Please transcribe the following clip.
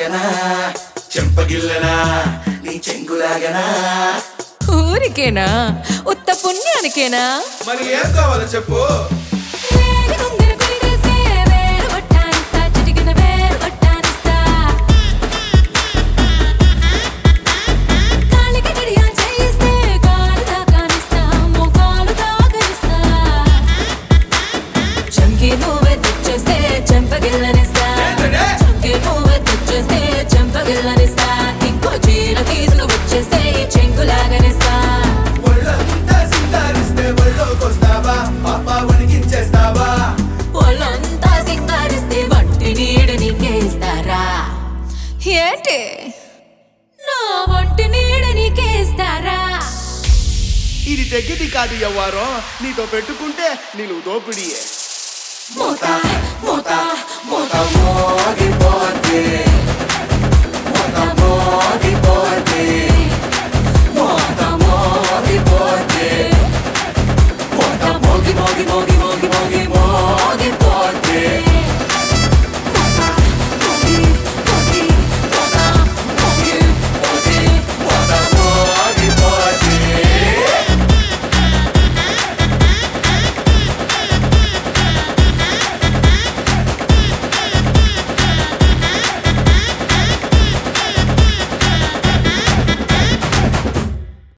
చెంగులాగనా చెంపగిల్లనా నీ చెంగులాగనా ఊరికేనా ఉత్త పుణ్యానికేనా మరి ఏం కావాలో చెప్పు వేడి గుండెను కులిగేసే వేలు కొట్టానిస్తా, చిటికెన వేలు కొట్టానిస్తా. కాలికి గడియాలు చేయిస్తే కాలు తాకానిస్తా, మోకాలు తాకనిస్తా. చంకి నువ్వే తెచ్చేస్తే చెంపగిల్లనిస్తా ఏంటంటే? చంకి నువ్వే తెచ్చేస్తే చెంపగిల్లనిస్తా ఇంకో చీర తీసుకువచ్చేస్తే ఈ చెంగులాగనిస్తా ఒళ్ళంతా సింగారిస్తే ఒళ్ళోకొస్తావా పాప వణికించేస్తావా ఒళ్ళంతా సింగారిస్తే వంటి నీడ నీకేస్తారా ఏంటి నా వంటి నీడ నీకేస్తారా ఇది తెగ్గిది కాదు ఎవ్వారం నీతో పెట్టుకుంటే నేను దోపిడియే మూత మూత మూత మోగిపోతే మూత మోగిపోతే మూత మోగిపోతే మూత మోగి మోగి మోగి మోగి మోగి మోగిపోతే